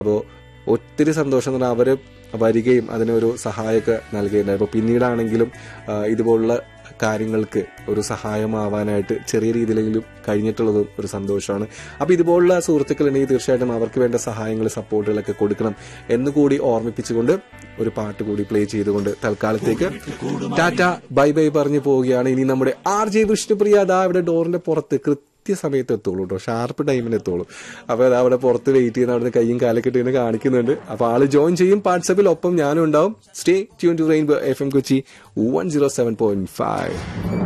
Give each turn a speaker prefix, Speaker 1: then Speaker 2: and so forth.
Speaker 1: അപ്പോൾ ഒത്തിരി സന്തോഷം എന്ന് പറഞ്ഞാൽ അവര് വരികയും അതിനൊരു സഹായമൊക്കെ നൽകുകയുണ്ടായി അപ്പോൾ പിന്നീടാണെങ്കിലും ആ, ഇതുപോലുള്ള കാര്യങ്ങൾക്ക് ഒരു സഹായമാവാനായിട്ട് ചെറിയ രീതിയിലെങ്കിലും കഴിഞ്ഞിട്ടുള്ളതും ഒരു സന്തോഷമാണ് അപ്പോൾ ഇതുപോലുള്ള സുഹൃത്തുക്കളുണ്ടെങ്കിൽ തീർച്ചയായിട്ടും അവർക്ക് വേണ്ട സഹായങ്ങൾ സപ്പോർട്ടുകളൊക്കെ കൊടുക്കണം എന്നുകൂടി ഓർമ്മിപ്പിച്ചുകൊണ്ട് ഒരു പാട്ട് കൂടി പ്ലേ ചെയ്തുകൊണ്ട് തൽക്കാലത്തേക്ക് ടാറ്റ ബൈ ബൈ പറഞ്ഞു പോവുകയാണ് ഇനി നമ്മുടെ ആർ ജെ വിഷ്ണുപ്രിയ അതാ ഇവിടെ ഡോറിന്റെ പുറത്ത് കൃത്യസമയത്ത് എത്തുള്ളൂ കേട്ടോ ഷാർപ്പ് ടൈമിന് എത്തുള്ളൂ അപ്പോൾ അത് അവിടെ പുറത്ത് വെയിറ്റ് ചെയ്യുന്ന അവിടെ കയ്യും കാലൊക്കെ ഇട്ട് ഇങ്ങനെ കാണിക്കുന്നുണ്ട് അപ്പോൾ ആള് ജോയിൻ ചെയ്യും വാട്സപ്പിൽ ഒപ്പം ഞാനും ഉണ്ടാവും stay tune to Rainbow F M Kochi one zero seven point five